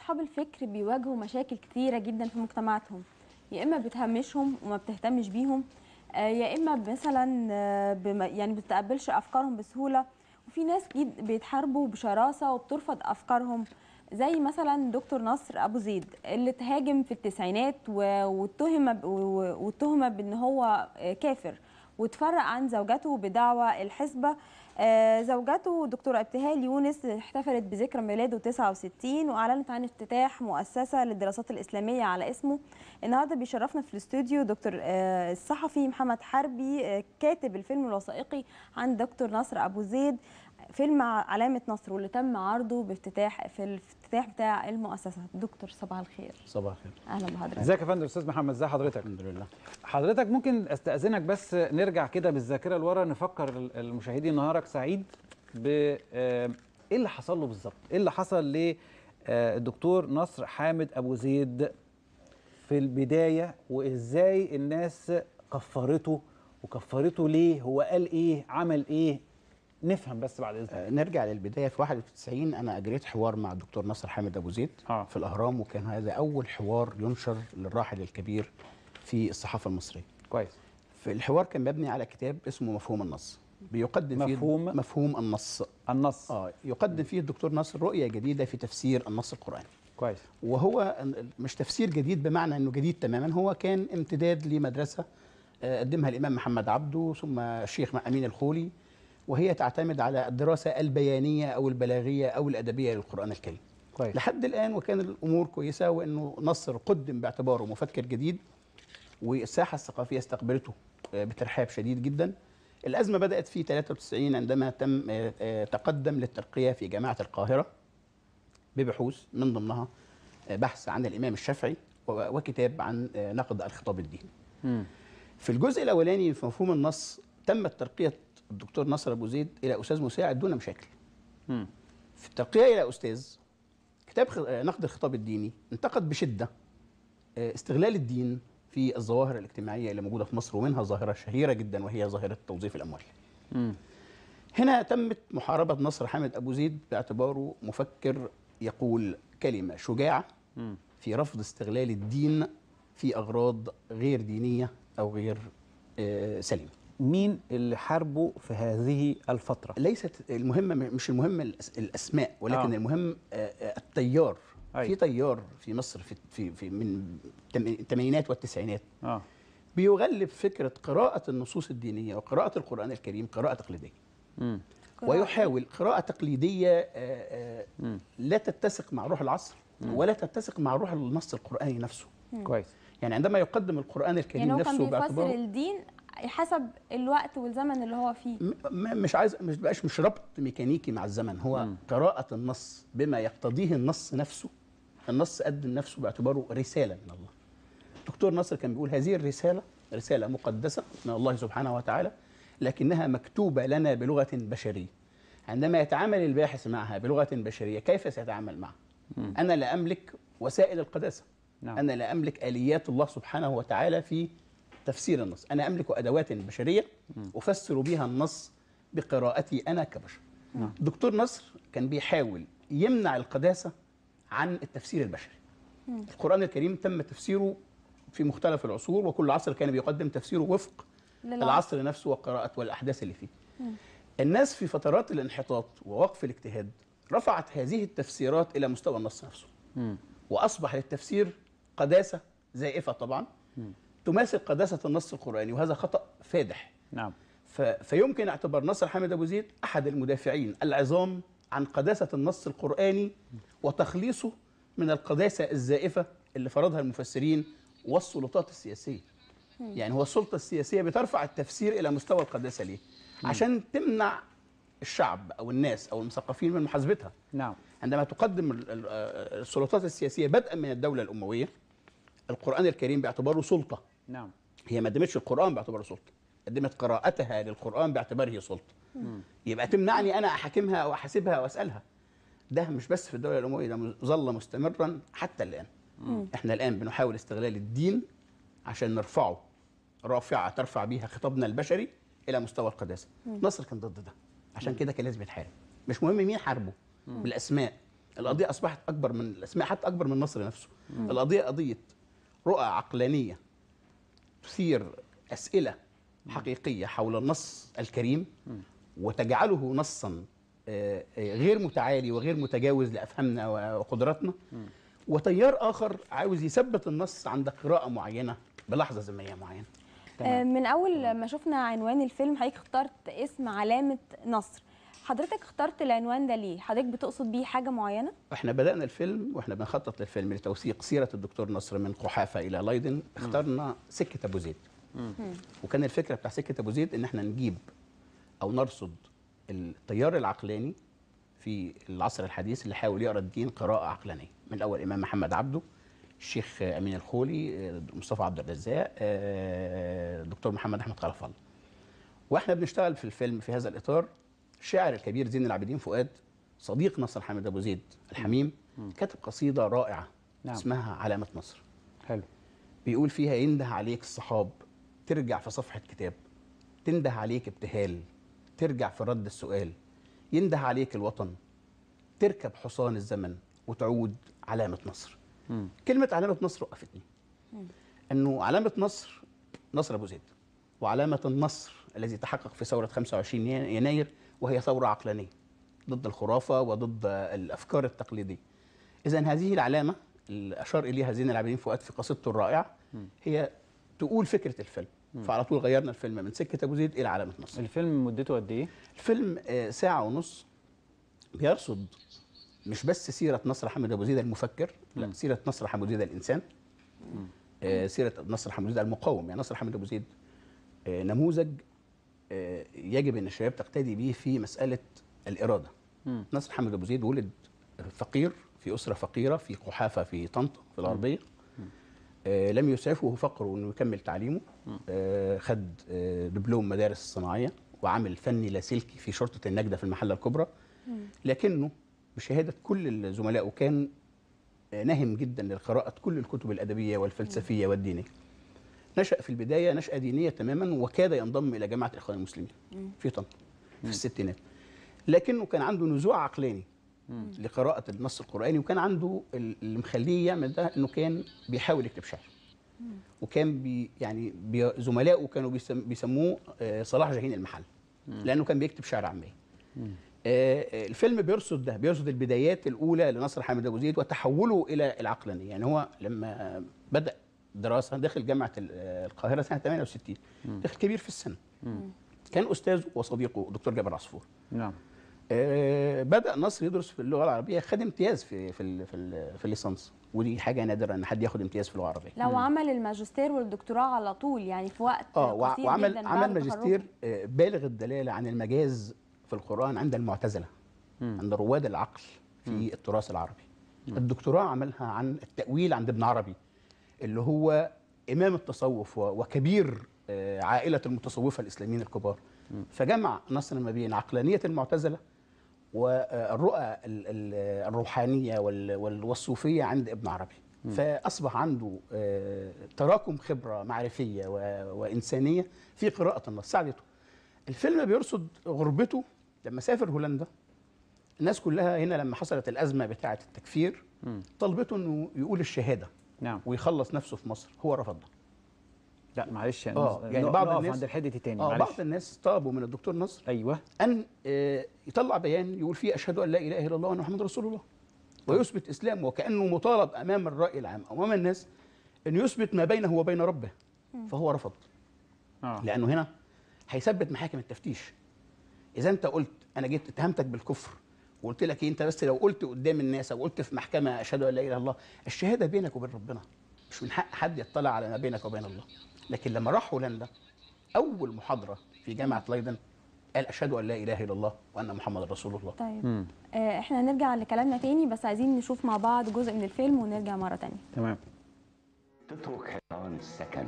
اصحاب الفكر بيواجهوا مشاكل كتيره جدا في مجتمعاتهم يا اما بتهمشهم وما بتهتمش بيهم آه، يا اما مثلا آه، بم- يعني بتتقبلش افكارهم بسهوله وفي ناس جد بيتحاربوا بشراسه وبترفض افكارهم زي مثلا دكتور نصر ابو زيد اللي اتهاجم في التسعينات و- واتهم ب- و- واتهم بان هو آه، كافر وتفرق عن زوجته بدعوى الحسبة آه، زوجته دكتورة ابتهال يونس احتفلت بذكرى ميلاده 69 وأعلنت عن افتتاح مؤسسة للدراسات الإسلامية على اسمه النهاردة بيشرفنا في الاستوديو دكتور آه، الصحفي محمد حربي آه، كاتب الفيلم الوثائقي عن دكتور نصر أبو زيد فيلم ع- علامة نصر واللي تم عرضه بافتتاح في الافتتاح بتاع المؤسسة دكتور صباح الخير صباح الخير أهلا بحضرتك ازيك يا فندم استاذ محمد ازي حضرتك الحمد لله حضرتك ممكن استاذنك بس نرجع كده بالذاكره لورا نفكر ال- المشاهدين نهارك سعيد ب آه، ايه اللي حصل له بالظبط ايه اللي حصل للدكتور نصر حامد ابو زيد في البدايه وازاي الناس كفرته وكفرته ليه هو قال ايه عمل ايه نفهم بس بعد اذنك آه، نرجع للبدايه في 91 انا اجريت حوار مع الدكتور نصر حامد ابو زيد آه. في الاهرام وكان هذا اول حوار ينشر للراحل الكبير في الصحافه المصريه كويس في الحوار كان مبني على كتاب اسمه مفهوم النص بيقدم فيه مفهوم؟ مفهوم النص النص اه يقدم فيه الدكتور نصر رؤيه جديده في تفسير النص القراني كويس وهو مش تفسير جديد بمعنى انه جديد تماما هو كان امتداد لمدرسه آه، قدمها الامام محمد عبده ثم الشيخ امين الخولي وهي تعتمد على الدراسه البيانيه او البلاغيه او الادبيه للقران الكريم. كويس لحد الان وكان الامور كويسه وانه نصر قدم باعتباره مفكر جديد والساحه الثقافيه استقبلته آه، بترحاب شديد جدا. الازمه بدات في 93 عندما تم آه، آه، تقدم للترقيه في جامعه القاهره ببحوث من ضمنها آه، بحث عن الامام الشافعي و- وكتاب عن آه، نقد الخطاب الديني. مم. في الجزء الاولاني في مفهوم النص تمت ترقيه الدكتور نصر ابو زيد الى استاذ مساعد دون مشاكل. مم. في الترقيه الى استاذ كتاب خ- آه، نقد الخطاب الديني انتقد بشده آه، استغلال الدين في الظواهر الاجتماعيه اللي موجوده في مصر ومنها ظاهره شهيره جدا وهي ظاهره توظيف الاموال. مم. هنا تمت محاربه نصر حامد ابو زيد باعتباره مفكر يقول كلمه شجاعه مم. في رفض استغلال الدين في اغراض غير دينيه او غير آه، سليمه. مين اللي حاربه في هذه الفتره ليست المهمه مش المهم الأس- الاسماء ولكن آه. آه. المهم آه، آه، التيار أيوة. في تيار في مصر في في, في من التم- الثمانينات والتسعينات اه بيغلب فكره قراءه النصوص الدينيه وقراءه القران الكريم قراءه تقليديه مم. ويحاول قراءه تقليديه آه، آه، مم. لا تتسق مع روح العصر ولا تتسق مع روح النص القراني نفسه كويس يعني عندما يقدم القران الكريم يعني هو نفسه كان بيفسر باعتباره الدين حسب الوقت والزمن اللي هو فيه م- م- مش عايز مش بقاش مش ربط ميكانيكي مع الزمن هو مم. قراءة النص بما يقتضيه النص نفسه النص قدم نفسه باعتباره رسالة من الله دكتور نصر كان بيقول هذه الرسالة رسالة مقدسة من الله سبحانه وتعالى لكنها مكتوبة لنا بلغة بشرية عندما يتعامل الباحث معها بلغة بشرية كيف سيتعامل معها أنا لا أملك وسائل القداسة نعم. أنا لا أملك آليات الله سبحانه وتعالى في تفسير النص أنا أملك أدوات بشرية أفسر بها النص بقراءتي أنا كبشر نعم. دكتور نصر كان بيحاول يمنع القداسة عن التفسير البشري القرآن الكريم تم تفسيره في مختلف العصور وكل عصر كان بيقدم تفسيره وفق للعصر. العصر نفسه والقراءة والأحداث اللي فيه الناس في فترات الانحطاط ووقف الاجتهاد رفعت هذه التفسيرات إلى مستوى النص نفسه مم. واصبح للتفسير قداسه زائفه طبعا تماثل قداسه النص القراني وهذا خطا فادح نعم ف... فيمكن اعتبار نصر حامد ابو زيد احد المدافعين العظام عن قداسه النص القراني وتخليصه من القداسه الزائفه اللي فرضها المفسرين والسلطات السياسيه يعني هو السلطه السياسيه بترفع التفسير الى مستوى القداسه ليه عشان تمنع الشعب او الناس او المثقفين من محاسبتها نعم عندما تقدم ال- ال- آه، السلطات السياسيه بدءا من الدوله الامويه القران الكريم باعتباره سلطه نعم هي ما قدمتش القران باعتباره سلطه قدمت قراءتها للقران باعتباره سلطه يبقى تمنعني انا احاكمها او احاسبها او اسالها ده مش بس في الدوله الامويه ده ظل مستمرا حتى الان احنا الان بنحاول استغلال الدين عشان نرفعه رافعه ترفع بيها خطابنا البشري الى مستوى القداسه نصر كان ضد ده عشان كده كان لازم يتحارب مش مهم مين حاربه بالاسماء القضيه اصبحت اكبر من الاسماء حتى اكبر من النصر نفسه القضيه قضيه رؤى عقلانيه تثير اسئله حقيقيه حول النص الكريم وتجعله نصا آه، آه، غير متعالي وغير متجاوز لافهامنا وقدراتنا وتيار اخر عاوز يثبت النص عند قراءه معينه بلحظه زمنيه معينه آه، من اول ما شفنا عنوان الفيلم حضرتك اخترت اسم علامه نصر حضرتك اخترت العنوان ده ليه حضرتك بتقصد بيه حاجه معينه احنا بدانا الفيلم واحنا بنخطط للفيلم لتوثيق سيره الدكتور نصر من قحافه الى لايدن اخترنا سكه ابو زيد وكان الفكره بتاع سكه ابو زيد ان احنا نجيب او نرصد التيار العقلاني في العصر الحديث اللي حاول يقرا الدين قراءه عقلانيه من اول امام محمد عبده الشيخ امين الخولي آه، مصطفى عبد الرزاق آه، دكتور محمد احمد خلف الله واحنا بنشتغل في الفيلم في هذا الاطار الشاعر الكبير زين العابدين فؤاد صديق نصر حامد ابو زيد الحميم كتب قصيده رائعه نعم. اسمها علامه نصر حلو بيقول فيها ينده عليك الصحاب ترجع في صفحة كتاب تنده عليك ابتهال ترجع في رد السؤال ينده عليك الوطن تركب حصان الزمن وتعود علامة نصر مم. كلمة علامة نصر وقفتني أنه علامة نصر نصر أبو زيد وعلامة النصر الذي تحقق في ثورة 25 يناير وهي ثورة عقلانية ضد الخرافة وضد الأفكار التقليدية إذا هذه العلامة اللي أشار إليها زين العابدين فؤاد في قصيدته الرائعة هي تقول فكرة الفيلم فعلى طول غيرنا الفيلم من سكة أبو زيد إلى علامة نصر الفيلم مدته قد ايه الفيلم آه، ساعة ونص بيرصد مش بس سيرة نصر حمد أبو زيد المفكر لا سيرة نصر حمد أبو زيد الإنسان آه، سيرة نصر حمد أبو زيد المقاوم يعني نصر حمد أبو زيد آه، نموذج آه، يجب أن الشباب تقتدي به في مسألة الإرادة مم. نصر حمد أبو زيد ولد فقير في أسرة فقيرة في قحافة في طنطا في الغربية آه، لم يسعفه فقره انه يكمل تعليمه آه، خد آه، دبلوم مدارس الصناعيه وعمل فني لاسلكي في شرطه النجده في المحله الكبرى لكنه بشهاده كل الزملاء كان آه، نهم جدا لقراءه كل الكتب الادبيه والفلسفيه والدينيه نشا في البدايه نشاه دينيه تماما وكاد ينضم الى جماعه الاخوان المسلمين في طنطا في الستينات لكنه كان عنده نزوع عقلاني لقراءة النص القرآني وكان عنده ال- اللي مخليه يعمل ده انه كان بيحاول يكتب شعر وكان بي يعني بي زملائه كانوا بيسم بيسموه آه، صلاح جاهين المحل لانه كان بيكتب شعر عاميه آه، آه، الفيلم بيرصد ده بيرصد البدايات الاولى لنصر حامد ابو زيد وتحوله الى العقلانيه يعني هو لما بدا دراسه داخل جامعه ال- آه، القاهره سنه 68 داخل كبير في السن كان استاذه وصديقه دكتور جابر عصفور نعم آه، بدا نصر يدرس في اللغه العربيه خد امتياز في في ال- في, ال- في الليسانس ودي حاجه نادره ان حد ياخد امتياز في اللغه العربيه لو عمل الماجستير والدكتوراه على طول يعني في وقت اه وع- قصير وعمل جدا عمل بعد ماجستير تخرجه. آه، بالغ الدلاله عن المجاز في القران عند المعتزله عند رواد العقل في التراث العربي الدكتوراه عملها عن التاويل عند ابن عربي اللي هو امام التصوف و- وكبير آه، عائله المتصوفه الاسلاميين الكبار فجمع نصر ما بين عقلانيه المعتزله والرؤى ال- ال- الروحانيه وال- وال- والصوفيه عند ابن عربي فاصبح عنده آه، تراكم خبره معرفيه و- وانسانيه في قراءه النص ساعدته الفيلم بيرصد غربته لما سافر هولندا الناس كلها هنا لما حصلت الازمه بتاعه التكفير طلبته انه يقول الشهاده نعم ويخلص نفسه في مصر هو رفض ده لا معلش يعني, آه، يعني نق- بعض نقف الناس- عند الحته دي تاني اه معلش بعض الناس طلبوا من الدكتور نصر ايوه ان آه، يطلع بيان يقول فيه اشهد ان لا اله الا الله وان محمد رسول الله ويثبت اسلامه وكانه مطالب امام الراي العام امام الناس ان يثبت ما بينه وبين ربه فهو رفض اه لانه هنا هيثبت محاكم التفتيش اذا انت قلت انا جيت اتهمتك بالكفر وقلت لك إيه انت بس لو قلت قدام الناس او قلت في محكمه اشهد ان لا اله الا الله الشهاده بينك وبين ربنا مش من حق حد يطلع على ما بينك وبين الله لكن لما راح هولندا اول محاضره في جامعه ليدن قال اشهد ان لا اله الا الله وان محمد رسول الله طيب مم. آه احنا هنرجع لكلامنا تاني بس عايزين نشوف مع بعض جزء من الفيلم ونرجع مره تانية تمام تترك حيران السكن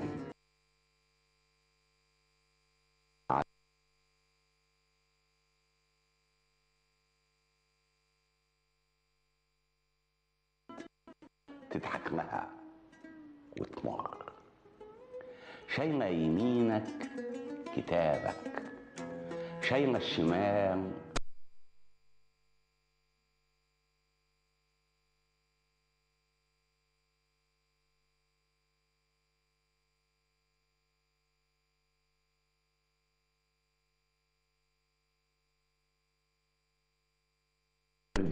تضحك لها وتمر شايلة يمينك كتابك شايلة الشمال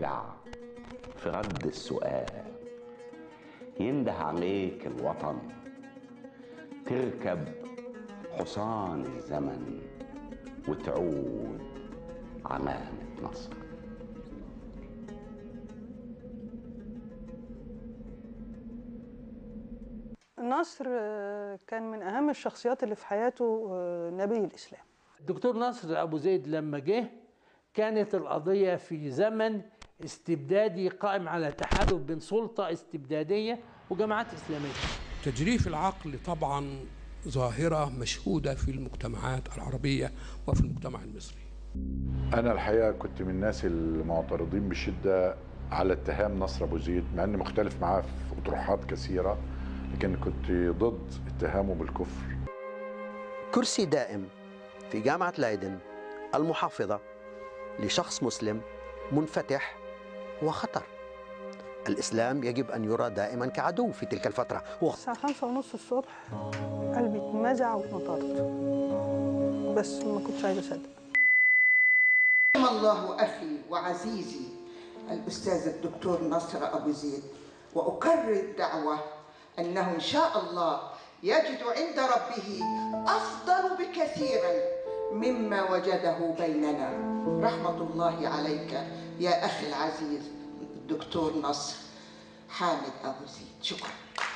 تشجع في رد السؤال ينده عليك الوطن تركب حصان الزمن وتعود عمامة مصر نصر آه، كان من اهم الشخصيات اللي في حياته آه، نبي الاسلام الدكتور نصر أبو زيد لما جه كانت القضية في زمن استبدادي قائم على تحالف بين سلطة استبدادية وجماعات إسلامية تجريف العقل طبعا ظاهرة مشهودة في المجتمعات العربية وفي المجتمع المصري أنا الحقيقة كنت من الناس المعترضين بشدة على اتهام نصر أبو زيد مع أني مختلف معاه في أطروحات كثيرة لكن كنت ضد اتهامه بالكفر كرسي دائم في جامعة لايدن المحافظة لشخص مسلم منفتح هو خطر الإسلام يجب أن يرى دائما كعدو في تلك الفترة هو الساعة خمسة ونص الصبح قلبي اتمزع واتنطرت بس ما كنتش عايزة أصدق رحم الله أخي وعزيزي الأستاذ الدكتور نصر أبو زيد وأكرر الدعوة أنه إن شاء الله يجد عند ربه أفضل بكثيرا مما وجده بيننا رحمة الله عليك يا أخي العزيز الدكتور نصر حامد أبو زيد شكرا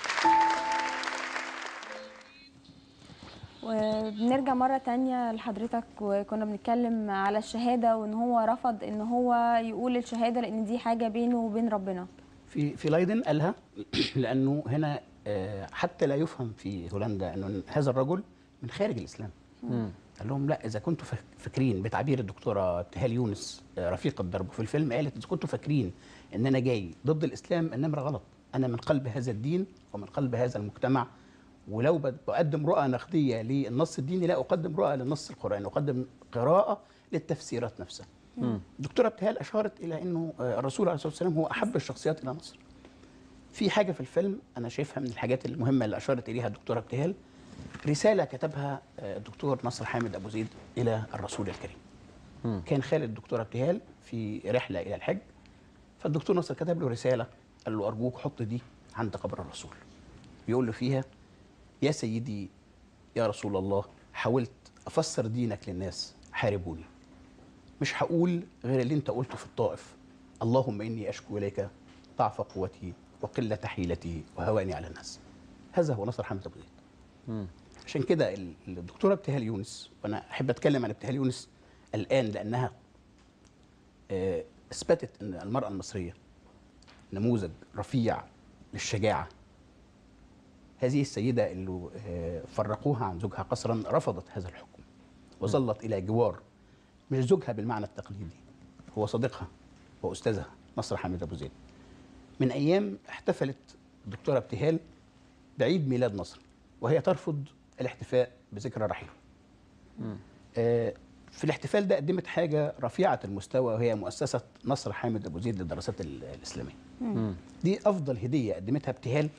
وبنرجع مرة تانية لحضرتك وكنا بنتكلم على الشهادة وان هو رفض ان هو يقول الشهادة لان دي حاجة بينه وبين ربنا في في لايدن قالها لانه هنا آه، حتى لا يفهم في هولندا انه هذا الرجل من خارج الاسلام قال لهم لا اذا كنتوا فاك- فاكرين بتعبير الدكتوره ابتهال يونس آه، رفيقه دربه في الفيلم قالت اذا كنتوا فاكرين ان انا جاي ضد الاسلام النمره غلط انا من قلب هذا الدين ومن قلب هذا المجتمع ولو بد- بقدم رؤى نقديه للنص الديني لا اقدم رؤى للنص القراني اقدم قراءه للتفسيرات نفسها الدكتوره ابتهال اشارت الى انه آه، الرسول عليه الصلاه والسلام هو احب الشخصيات الى مصر في حاجه في الفيلم انا شايفها من الحاجات المهمه اللي اشارت اليها الدكتوره ابتهال رساله كتبها آه، الدكتور نصر حامد ابو زيد الى الرسول الكريم كان خالد الدكتوره ابتهال في رحله الى الحج فالدكتور نصر كتب له رساله قال له ارجوك حط دي عند قبر الرسول بيقول له فيها يا سيدي يا رسول الله حاولت افسر دينك للناس حاربوني مش هقول غير اللي انت قلته في الطائف اللهم اني اشكو اليك ضعف قوتي وقله حيلتي وهواني على الناس هذا هو نصر حمد ابو زيد عشان كده ال- الدكتوره ابتهال يونس وانا احب اتكلم عن ابتهال يونس الان لانها آه، اثبتت ان المراه المصريه نموذج رفيع للشجاعه هذه السيده اللي آه، فرقوها عن زوجها قسرا رفضت هذا الحكم وظلت الى جوار مش زوجها بالمعنى التقليدي هو صديقها واستاذها نصر حامد ابو زيد من ايام احتفلت الدكتوره ابتهال بعيد ميلاد نصر وهي ترفض الاحتفاء بذكرى رحيله آه، في الاحتفال ده قدمت حاجه رفيعه المستوى وهي مؤسسه نصر حامد ابو زيد للدراسات ال- الاسلاميه دي افضل هديه قدمتها ابتهال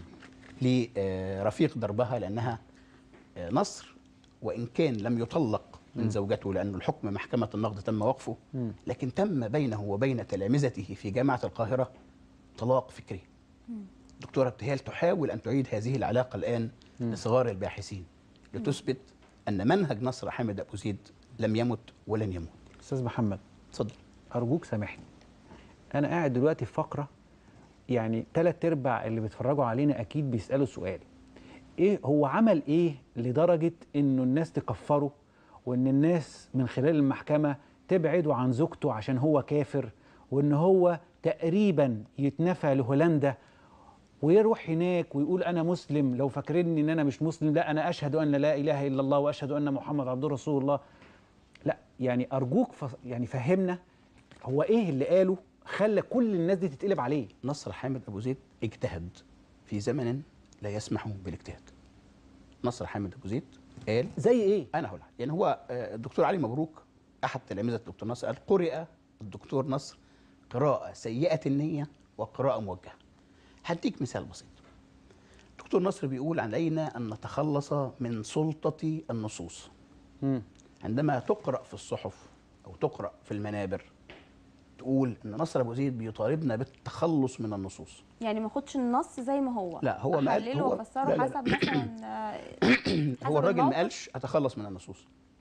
لرفيق دربها لانها آه، نصر وان كان لم يطلق من زوجته لأن الحكم محكمة النقد تم وقفه لكن تم بينه وبين تلامذته في جامعة القاهرة طلاق فكري دكتورة ابتهال تحاول أن تعيد هذه العلاقة الآن لصغار الباحثين لتثبت أن منهج نصر حامد أبو زيد لم يمت ولن يموت استاذ محمد اتفضل ارجوك سامحني انا قاعد دلوقتي في فقره يعني ثلاث ارباع اللي بيتفرجوا علينا اكيد بيسالوا سؤال ايه هو عمل ايه لدرجه انه الناس تكفره وان الناس من خلال المحكمه تبعده عن زوجته عشان هو كافر وان هو تقريبا يتنفى لهولندا ويروح هناك ويقول انا مسلم لو فاكريني ان انا مش مسلم لا انا اشهد ان لا اله الا الله واشهد ان محمد عبد رسول الله لا يعني ارجوك ف... يعني فهمنا هو ايه اللي قاله خلى كل الناس دي تتقلب عليه نصر حامد أبو زيد اجتهد في زمن لا يسمح بالاجتهاد نصر حامد أبو زيد قال زي ايه انا هقول لك. يعني هو آه، الدكتور علي مبروك احد تلامذه الدكتور نصر قال قرئ الدكتور نصر قراءه سيئه النيه وقراءه موجهه هديك مثال بسيط الدكتور نصر بيقول علينا ان نتخلص من سلطه النصوص مم. عندما تقرا في الصحف او تقرا في المنابر تقول ان نصر ابو زيد بيطالبنا بالتخلص من النصوص يعني ما اخدش النص زي ما هو لا، هو ما قال- احلله هو- وافسره لا، لا، لا. حسب مثلا آه، هو الراجل ما الموقف. قالش اتخلص من النصوص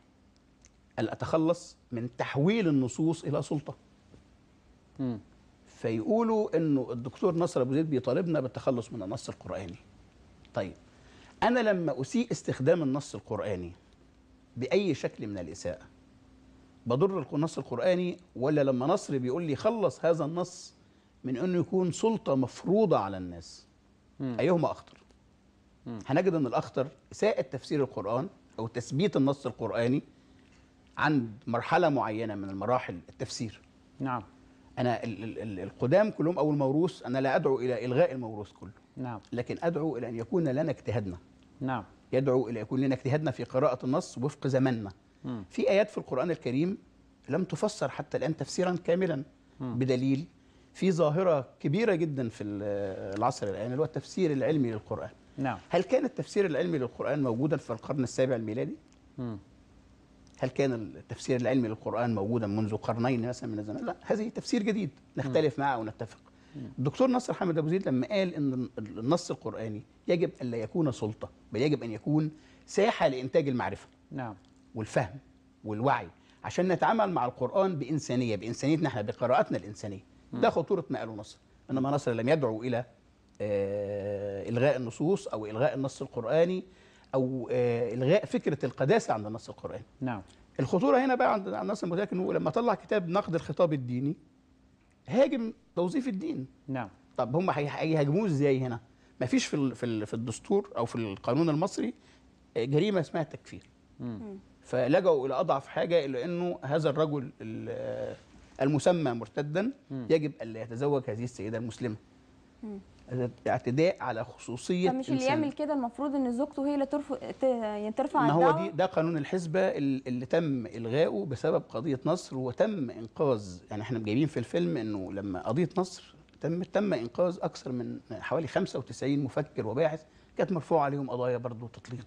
قال اتخلص من تحويل النصوص الى سلطه مم. فيقولوا انه الدكتور نصر ابو زيد بيطالبنا بالتخلص من النص القراني طيب انا لما اسيء استخدام النص القراني باي شكل من الاساءه بضر النص القراني ولا لما نصر بيقول لي خلص هذا النص من انه يكون سلطه مفروضه على الناس ايهما اخطر هنجد ان الاخطر اساءه تفسير القران او تثبيت النص القراني عند مرحله معينه من المراحل التفسير نعم انا ال- ال- ال- القدام كلهم او الموروث انا لا ادعو الى الغاء الموروث كله نعم لكن ادعو الى ان يكون لنا اجتهادنا نعم يدعو الى يكون لنا اجتهادنا في قراءه النص وفق زماننا مم. في ايات في القران الكريم لم تفسر حتى الان تفسيرا كاملا بدليل في ظاهره كبيره جدا في ال- العصر الان اللي هو التفسير العلمي للقران نعم هل كان التفسير العلمي للقران موجودا في القرن السابع الميلادي مم. هل كان التفسير العلمي للقرآن موجودا منذ قرنين مثلا من الزمان؟ لا هذه تفسير جديد نختلف معه ونتفق. الدكتور نصر حامد أبو زيد لما قال إن النص القرآني يجب أن لا يكون سلطة بل يجب أن يكون ساحة لإنتاج المعرفة نعم والفهم والوعي عشان نتعامل مع القرآن بإنسانية بإنسانيتنا احنا بقراءتنا الإنسانية ده خطورة ما قاله نصر إنما نصر لم يدعو إلى آه، إلغاء النصوص أو إلغاء النص القرآني أو آه، إلغاء فكرة القداسة عند النص القرآني نعم الخطوره هنا بقى عند عند ناصر المتاكد انه لما طلع كتاب نقد الخطاب الديني هاجم توظيف الدين نعم طب هم هي- هيهاجموه ازاي هنا ما فيش في ال- في ال- في الدستور او في القانون المصري آه، جريمه اسمها التكفير فلجأوا الى اضعف حاجه الى انه هذا الرجل ال- آه، المسمى مرتدا يجب الا يتزوج هذه السيده المسلمه هذا اعتداء على خصوصيه فمش اللي إنسان. يعمل كده المفروض ان زوجته هي اللي ترفع ت- يعني ترفع ما هو الدعوة؟ دي ده قانون الحسبه ال- اللي تم الغائه بسبب قضيه نصر وتم انقاذ يعني احنا جايبين في الفيلم انه لما قضيه نصر تم تم انقاذ اكثر من حوالي 95 مفكر وباحث كانت مرفوع عليهم قضايا برضه تطليق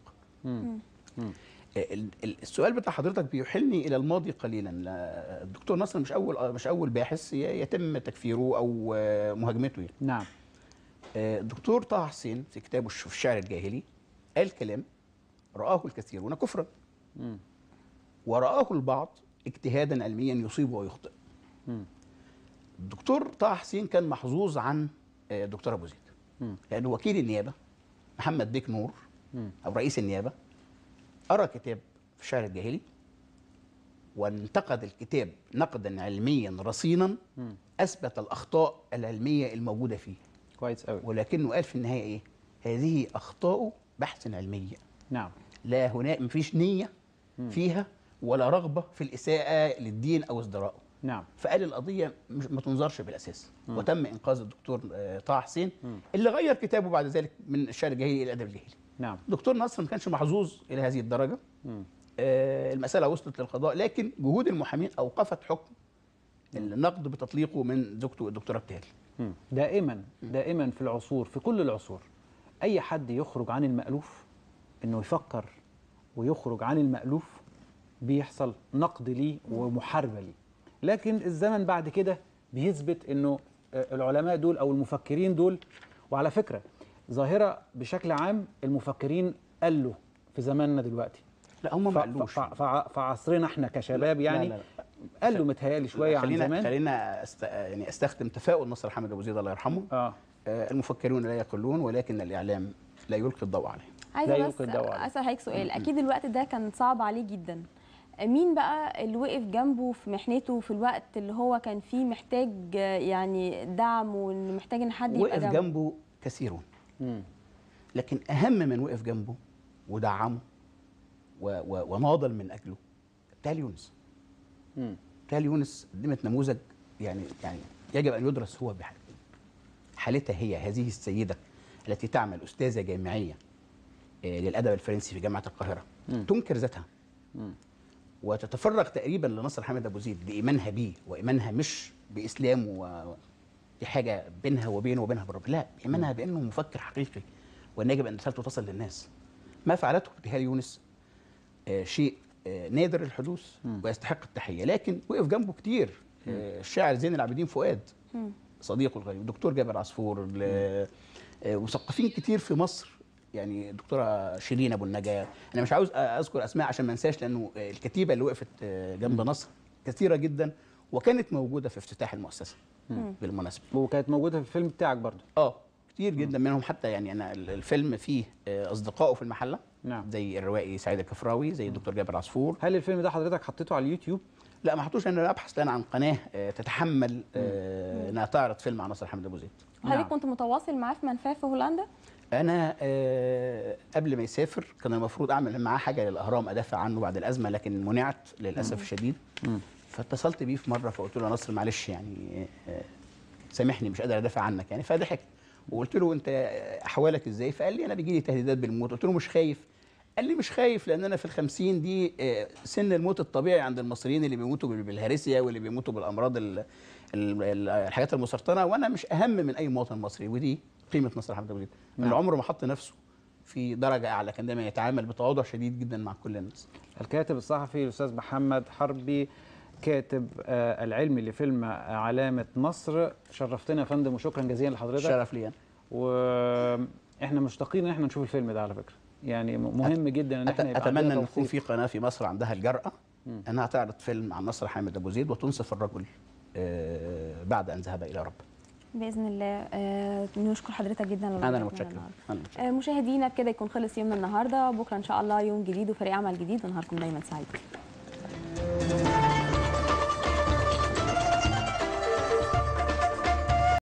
ال- ال- السؤال بتاع حضرتك بيحيلني الى الماضي قليلا لا، الدكتور نصر مش اول مش اول باحث ي- يتم تكفيره او آه، مهاجمته يعني. نعم آه، الدكتور طه حسين في كتابه الش- في الشعر الجاهلي قال كلام رآه الكثيرون كفرا مم. ورآه البعض اجتهادا علميا يصيب ويخطئ مم. الدكتور طه حسين كان محظوظ عن آه، الدكتور ابو زيد مم. لأن وكيل النيابة محمد بيك نور مم. أو رئيس النيابة قرأ كتاب في الشعر الجاهلي وانتقد الكتاب نقدا علميا رصينا مم. أثبت الأخطاء العلمية الموجودة فيه كويس قوي ولكنه قال في النهاية إيه؟ هذه أخطاء بحث علمية نعم لا هناك مفيش نية فيها ولا رغبة في الإساءة للدين أو ازدراءه نعم فقال القضية مش ما تنظرش بالأساس وتم إنقاذ الدكتور آه، طه حسين اللي غير كتابه بعد ذلك من الشعر الجاهلي إلى الأدب الجاهلي نعم دكتور نصر ما كانش محظوظ إلى هذه الدرجة مم. آه، المسألة وصلت للقضاء لكن جهود المحامين أوقفت حكم النقد بتطليقه من زوجته الدكتورة بتالي مم. دائما دائما في العصور في كل العصور اي حد يخرج عن المألوف انه يفكر ويخرج عن المألوف بيحصل نقد ليه ومحاربه ليه لكن الزمن بعد كده بيثبت انه آه، العلماء دول او المفكرين دول وعلى فكره ظاهره بشكل عام المفكرين قلوا في زماننا دلوقتي لا هم ف- ما قالوش ف- ف- في عصرنا احنا كشباب لا، يعني لا، لا. قالوا متهيألي شويه عن خلينا زمان خلينا أست... يعني استخدم تفاؤل نصر حامد ابو زيد الله يرحمه اه آه، المفكرون لا يقلون ولكن الاعلام لا يلقي الضوء عليهم لا عايزه يلقي بس الضوء عليه. اسال حضرتك سؤال اكيد الوقت ده كان صعب عليه جدا مين بقى اللي وقف جنبه في محنته في الوقت اللي هو كان فيه محتاج آه، يعني دعم وانه محتاج ان حد يبقى وقف جنبه جنبه كثيرون مم. لكن اهم من وقف جنبه ودعمه و... و... وناضل من اجله تال يونس مم. تال يونس قدمت نموذج يعني يعني يجب ان يدرس هو بحاله حالتها هي هذه السيده التي تعمل استاذه جامعيه آه، للادب الفرنسي في جامعه القاهره تنكر ذاتها وتتفرغ تقريبا لنصر حامد ابو زيد بايمانها بيه وايمانها مش باسلامه و... دي حاجه بينها وبينه وبينها بالرب لا ايمانها بانه مفكر حقيقي وان يجب ان رسالته تصل للناس ما فعلته ابتهال يونس آه، شيء آه، نادر الحدوث ويستحق التحيه لكن وقف جنبه كتير آه، الشاعر زين العابدين فؤاد صديقه الغريب دكتور جابر عصفور ل- آه، مثقفين كتير في مصر يعني دكتوره شيرين ابو النجا انا مش عاوز اذكر اسماء عشان ما انساش لانه آه، الكتيبه اللي وقفت آه، جنب نصر كثيره جدا وكانت موجوده في افتتاح المؤسسه بالمناسبه وكانت موجوده في الفيلم بتاعك برضو اه كتير جدا منهم حتى يعني انا ال- الفيلم فيه آه، اصدقائه في المحله نعم. زي الروائي سعيد الكفراوي زي الدكتور جابر عصفور هل الفيلم ده حضرتك حطيته على اليوتيوب لا ما حطوش انا ابحث لان عن قناه آه، تتحمل آه، انها تعرض فيلم عن ناصر حمد ابو زيد حضرتك نعم. كنت متواصل معاه في منفاه في هولندا انا آه، قبل ما يسافر كان المفروض اعمل معاه حاجه للاهرام ادافع عنه بعد الازمه لكن منعت للاسف الشديد فاتصلت بيه في مره فقلت له يا نصر معلش يعني آه، سامحني مش قادر ادافع عنك يعني فضحك وقلت له انت احوالك ازاي فقال لي انا بيجي لي تهديدات بالموت قلت له مش خايف قال لي مش خايف لان انا في الخمسين دي آه، سن الموت الطبيعي عند المصريين اللي بيموتوا بال- بالهرسيا واللي بيموتوا بالامراض ال- ال- ال- الحاجات المسرطنه وانا مش اهم من اي مواطن مصري ودي قيمه نصر حمد ابو زيد اللي نعم. عمره ما حط نفسه في درجه اعلى كان دايما يتعامل بتواضع شديد جدا مع كل الناس الكاتب الصحفي الاستاذ محمد حربي كاتب آه، العلمي لفيلم علامه مصر شرفتنا يا فندم وشكرا جزيلا لحضرتك شرف لي انا واحنا مشتاقين ان احنا نشوف الفيلم ده على فكره يعني م- مهم جدا ان أت- احنا يبقى اتمنى عندنا ان يكون توثيق. في قناه في مصر عندها الجرأه انها تعرض فيلم عن نصر حامد ابو زيد وتنصف الرجل آه، بعد ان ذهب الى ربه باذن الله آه نشكر حضرتك جدا على انا وجودك متشكر معنا النهاردة. انا متشكر آه مشاهدينا بكده يكون خلص يومنا النهارده بكره ان شاء الله يوم جديد وفريق عمل جديد ونهاركم دايما سعيد